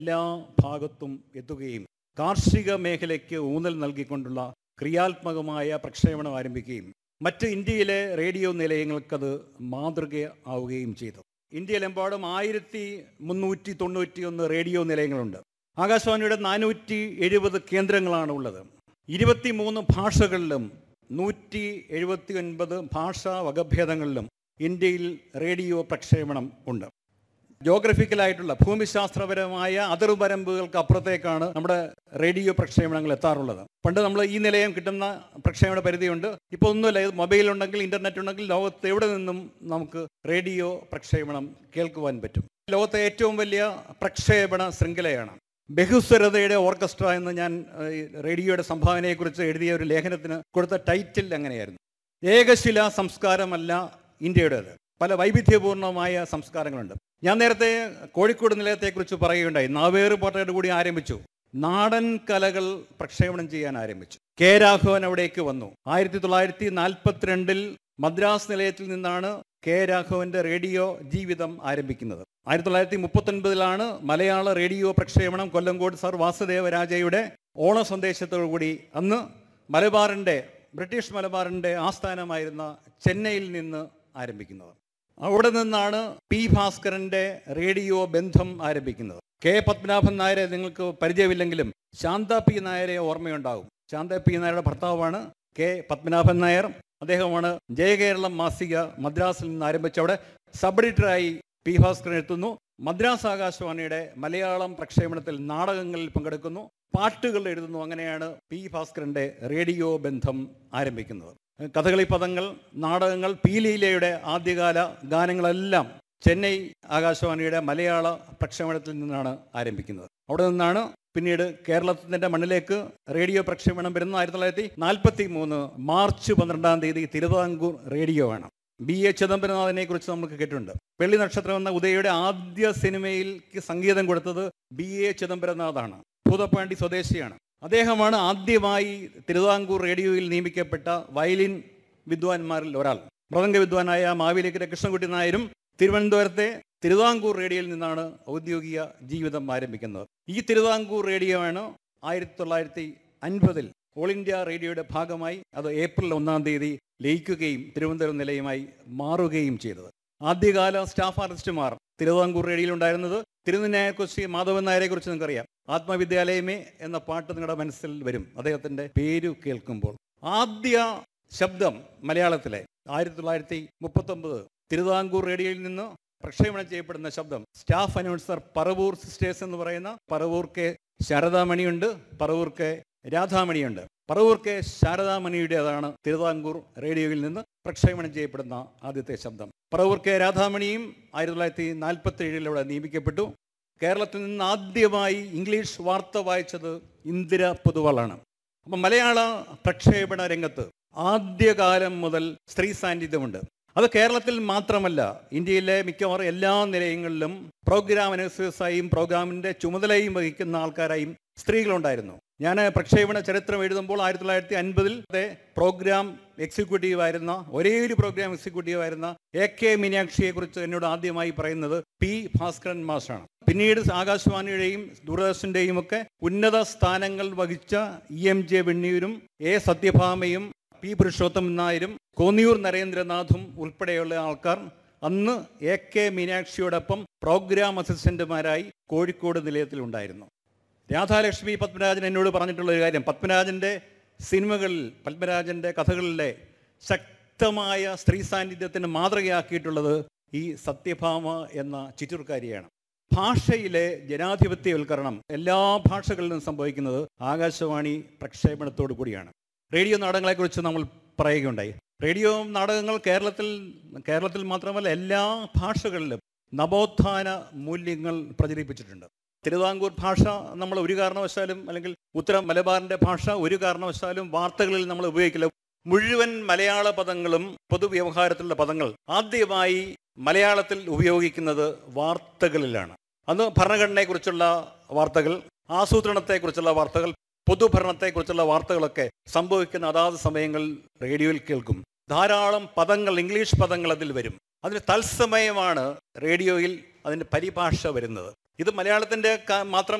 എല്ലാ ഭാഗത്തും എത്തുകയും കാർഷിക മേഖലയ്ക്ക് ഊന്നൽ നൽകിക്കൊണ്ടുള്ള ക്രിയാത്മകമായ പ്രക്ഷേപണം ആരംഭിക്കുകയും മറ്റ് ഇന്ത്യയിലെ റേഡിയോ നിലയങ്ങൾക്കത് മാതൃക ആവുകയും ചെയ്തു ഇന്ത്യയിലെമ്പാടും ആയിരത്തി മുന്നൂറ്റി തൊണ്ണൂറ്റി ഒന്ന് റേഡിയോ നിലയങ്ങളുണ്ട് ആകാശവാണിയുടെ നാനൂറ്റി എഴുപത് കേന്ദ്രങ്ങളാണ് ഉള്ളത് ഇരുപത്തിമൂന്ന് ഭാഷകളിലും നൂറ്റി എഴുപത്തി ഒൻപത് ഭാഷാ വകഭേദങ്ങളിലും ഇന്ത്യയിൽ റേഡിയോ പ്രക്ഷേപണം ഉണ്ട് ജോഗ്രഫിക്കലായിട്ടുള്ള ഭൂമിശാസ്ത്രപരമായ അതിർവരമ്പുകൾക്ക് അപ്പുറത്തേക്കാണ് നമ്മുടെ റേഡിയോ പ്രക്ഷേപണങ്ങൾ എത്താറുള്ളത് പണ്ട് നമ്മൾ ഈ നിലയം കിട്ടുന്ന പ്രക്ഷേപണ പരിധിയുണ്ട് ഇപ്പോൾ ഒന്നുമില്ല ഇത് മൊബൈൽ ഉണ്ടെങ്കിൽ ഇന്റർനെറ്റ് ഉണ്ടെങ്കിൽ ലോകത്ത് എവിടെ നിന്നും നമുക്ക് റേഡിയോ പ്രക്ഷേപണം കേൾക്കുവാൻ പറ്റും ലോകത്തെ ഏറ്റവും വലിയ പ്രക്ഷേപണ ശൃംഖലയാണ് ബഹുസ്വരതയുടെ ഓർക്കസ്ട്ര എന്ന് ഞാൻ ഏഹ്, ഈ റേഡിയോയുടെ സംഭാവനയെക്കുറിച്ച് എഴുതിയ ഒരു ലേഖനത്തിന് കൊടുത്ത ടൈറ്റിൽ അങ്ങനെയായിരുന്നു ഏകശില സംസ്കാരമല്ല ഇന്ത്യയുടേത് പല വൈവിധ്യപൂർണമായ സംസ്കാരങ്ങളുണ്ട് ഞാൻ നേരത്തെ കോഴിക്കോട് നിലയത്തെക്കുറിച്ച് പറയുകയുണ്ടായി നാവേറ് പാട്ടയോട് കൂടി ആരംഭിച്ചു നാടൻ കലകൾ പ്രക്ഷേപണം ചെയ്യാൻ ആരംഭിച്ചു കെ രാഘവൻ അവിടേക്ക് വന്നു ആയിരത്തി തൊള്ളായിരത്തി നാൽപ്പത്തിരണ്ടിൽ മദ്രാസ് നിലയത്തിൽ നിന്നാണ് കെ രാഘവന്റെ റേഡിയോ ജീവിതം ആരംഭിക്കുന്നത് ആയിരത്തി തൊള്ളായിരത്തി മുപ്പത്തൊൻപതിലാണ് മലയാള റേഡിയോ പ്രക്ഷേപണം കൊല്ലങ്കോട് സർ വാസുദേവരാജയുടെ ഓണ സന്ദേശത്തോടുകൂടി അന്ന് മലബാറിന്റെ ബ്രിട്ടീഷ് മലബാറിന്റെ ആസ്ഥാനമായിരുന്ന ചെന്നൈയിൽ നിന്ന് ആരംഭിക്കുന്നത് അവിടെ നിന്നാണ് പി ഭാസ്കരന്റെ റേഡിയോ ബന്ധം ആരംഭിക്കുന്നത് കെ പത്മനാഭൻ നായരെ നിങ്ങൾക്ക് പരിചയമില്ലെങ്കിലും ശാന്ത പി നായരെ ഓർമ്മയുണ്ടാകും ശാന്ത പി നായരുടെ ഭർത്താവാണ് കെ പത്മനാഭൻ നായർ അദ്ദേഹമാണ് ജയകേരളം മാസിക മദ്രാസിൽ നിന്ന് ആരംഭിച്ച് അവിടെ സബ് എഡിറ്ററായി പി ഭാസ്കരൻ എത്തുന്നു മദ്രാസ് ആകാശവാണിയുടെ മലയാളം പ്രക്ഷേപണത്തിൽ നാടകങ്ങളിൽ പങ്കെടുക്കുന്നു പാട്ടുകൾ എഴുതുന്നു അങ്ങനെയാണ് പി ഭാസ്കരന്റെ റേഡിയോ ബന്ധം ആരംഭിക്കുന്നത് കഥകളി പദങ്ങൾ നാടകങ്ങൾ പീലീലയുടെ ആദ്യകാല ഗാനങ്ങളെല്ലാം ചെന്നൈ ആകാശവാണിയുടെ മലയാള പ്രക്ഷേപണത്തിൽ നിന്നാണ് ആരംഭിക്കുന്നത് അവിടെ നിന്നാണ് പിന്നീട് കേരളത്തിൻ്റെ മണ്ണിലേക്ക് റേഡിയോ പ്രക്ഷേപണം വരുന്ന ആയിരത്തി തൊള്ളായിരത്തി നാൽപ്പത്തി മൂന്ന് മാർച്ച് പന്ത്രണ്ടാം തീയതി തിരുവിതാംകൂർ റേഡിയോ ആണ് ബി എ ചിദംബരനാഥനെ കുറിച്ച് നമുക്ക് കേട്ടിട്ടുണ്ട് വെള്ളി നക്ഷത്രം എന്ന ഉദയയുടെ ആദ്യ സിനിമയിൽ സംഗീതം കൊടുത്തത് ബി എ ചിദംബരനാഥാണ് ഭൂതപ്പാണ്ടി സ്വദേശിയാണ് അദ്ദേഹമാണ് ആദ്യമായി തിരുവിതാംകൂർ റേഡിയോയിൽ നിയമിക്കപ്പെട്ട വയലിൻ വിദ്വാൻമാരിൽ ഒരാൾ മൃദംഗ വിദ്വാനായ മാവേലിക്കര കൃഷ്ണൻകുട്ടി നായരും തിരുവനന്തപുരത്തെ തിരുവിതാംകൂർ റേഡിയോയിൽ നിന്നാണ് ഔദ്യോഗിക ജീവിതം ആരംഭിക്കുന്നത് ഈ തിരുവിതാംകൂർ റേഡിയോ ആണ് ആയിരത്തി തൊള്ളായിരത്തി അൻപതിൽ ഓൾ ഇന്ത്യ റേഡിയോയുടെ ഭാഗമായി അത് ഏപ്രിൽ ഒന്നാം തീയതി ലയിക്കുകയും തിരുവനന്തപുരം നിലയമായി മാറുകയും ചെയ്തത് ആദ്യകാല സ്റ്റാഫ് ആർട്ടിസ്റ്റുമാർ തിരുവിതാംകൂർ റേഡിയോയിൽ ഉണ്ടായിരുന്നത് തിരുനെക്കുറിച്ച് മാധവൻ നായരെ കുറിച്ച് നിങ്ങൾക്കറിയാം ആത്മവിദ്യാലയമേ എന്ന പാട്ട് നിങ്ങളുടെ മനസ്സിൽ വരും അദ്ദേഹത്തിന്റെ പേര് കേൾക്കുമ്പോൾ ആദ്യ ശബ്ദം മലയാളത്തിലെ ആയിരത്തി തൊള്ളായിരത്തി മുപ്പത്തൊമ്പത് തിരുവിതാംകൂർ റേഡിയോയിൽ നിന്ന് പ്രക്ഷേപണം ചെയ്യപ്പെടുന്ന ശബ്ദം സ്റ്റാഫ് അനൗൺസർ പറവൂർ സിസ്റ്റേഴ്സ് എന്ന് പറയുന്ന പറവൂർ കെ ശാരദാമണിയുണ്ട് പറവൂർ കെ രാധാമണിയുണ്ട് പറവൂർ കെ ശാരദാമണിയുടേതാണ് തിരുവിതാംകൂർ റേഡിയോയിൽ നിന്ന് പ്രക്ഷേപണം ചെയ്യപ്പെടുന്ന ആദ്യത്തെ ശബ്ദം പറവൂർ കെ രാധാമണിയും ആയിരത്തി തൊള്ളായിരത്തി നാൽപ്പത്തി ഏഴിലൂടെ നിയമിക്കപ്പെട്ടു കേരളത്തിൽ നിന്ന് ആദ്യമായി ഇംഗ്ലീഷ് വാർത്ത വായിച്ചത് ഇന്ദിര പൊതുവാളാണ് അപ്പം മലയാള പ്രക്ഷേപണ രംഗത്ത് ആദ്യകാലം മുതൽ സ്ത്രീ സാന്നിധ്യമുണ്ട് അത് കേരളത്തിൽ മാത്രമല്ല ഇന്ത്യയിലെ മിക്കവാറും എല്ലാ നിലയങ്ങളിലും പ്രോഗ്രാം അനൗൺസേഴ്സായും പ്രോഗ്രാമിന്റെ ചുമതലയും വഹിക്കുന്ന ആൾക്കാരായും സ്ത്രീകളുണ്ടായിരുന്നു ഞാൻ പ്രക്ഷേപണ ചരിത്രം എഴുതുമ്പോൾ ആയിരത്തി തൊള്ളായിരത്തി അൻപതിൽ പ്രോഗ്രാം എക്സിക്യൂട്ടീവ് ആയിരുന്ന ഒരേ ഒരു പ്രോഗ്രാം എക്സിക്യൂട്ടീവ് ആയിരുന്ന എ കെ മീനാക്ഷിയെ കുറിച്ച് എന്നോട് ആദ്യമായി പറയുന്നത് പി ഭാസ്കരൻ മാഷാണ് പിന്നീട് ആകാശവാണിയുടെയും ദൂരദർശന്റെയും ഒക്കെ ഉന്നത സ്ഥാനങ്ങൾ വഹിച്ച ഇ എം ജെ വെണ്ണിയൂരും എ സത്യഭാമയും പി പുരുഷോത്തമൻ നായരും കോന്നിയൂർ നരേന്ദ്രനാഥും ഉൾപ്പെടെയുള്ള ആൾക്കാർ അന്ന് എ കെ മീനാക്ഷിയോടൊപ്പം പ്രോഗ്രാം അസിസ്റ്റന്റുമാരായി കോഴിക്കോട് നിലയത്തിലുണ്ടായിരുന്നു രാധാലക്ഷ്മി പത്മരാജൻ എന്നോട് പറഞ്ഞിട്ടുള്ള ഒരു കാര്യം പത്മരാജൻ്റെ സിനിമകളിൽ പത്മരാജൻ്റെ കഥകളിലെ ശക്തമായ സ്ത്രീ സാന്നിധ്യത്തിന് മാതൃകയാക്കിയിട്ടുള്ളത് ഈ സത്യഭാമ എന്ന ചിറ്റൂർക്കാരിയാണ് ഭാഷയിലെ ജനാധിപത്യവൽക്കരണം എല്ലാ ഭാഷകളിലും സംഭവിക്കുന്നത് ആകാശവാണി പ്രക്ഷേപണത്തോടു കൂടിയാണ് റേഡിയോ നാടകങ്ങളെക്കുറിച്ച് നമ്മൾ പറയുകയുണ്ടായി റേഡിയോ നാടകങ്ങൾ കേരളത്തിൽ കേരളത്തിൽ മാത്രമല്ല എല്ലാ ഭാഷകളിലും നവോത്ഥാന മൂല്യങ്ങൾ പ്രചരിപ്പിച്ചിട്ടുണ്ട് തിരുവിതാംകൂർ ഭാഷ നമ്മൾ ഒരു കാരണവശാലും അല്ലെങ്കിൽ ഉത്തര മലബാറിന്റെ ഭാഷ ഒരു കാരണവശാലും വാർത്തകളിൽ നമ്മൾ ഉപയോഗിക്കില്ല മുഴുവൻ മലയാള പദങ്ങളും പൊതുവ്യവഹാരത്തിലുള്ള പദങ്ങൾ ആദ്യമായി മലയാളത്തിൽ ഉപയോഗിക്കുന്നത് വാർത്തകളിലാണ് അന്ന് ഭരണഘടനയെക്കുറിച്ചുള്ള വാർത്തകൾ ആസൂത്രണത്തെക്കുറിച്ചുള്ള വാർത്തകൾ പൊതുഭരണത്തെക്കുറിച്ചുള്ള വാർത്തകളൊക്കെ സംഭവിക്കുന്ന അതാത് സമയങ്ങളിൽ റേഡിയോയിൽ കേൾക്കും ധാരാളം പദങ്ങൾ ഇംഗ്ലീഷ് പദങ്ങൾ അതിൽ വരും അതിന് തത്സമയമാണ് റേഡിയോയിൽ അതിൻ്റെ പരിഭാഷ വരുന്നത് ഇത് മലയാളത്തിൻ്റെ മാത്രം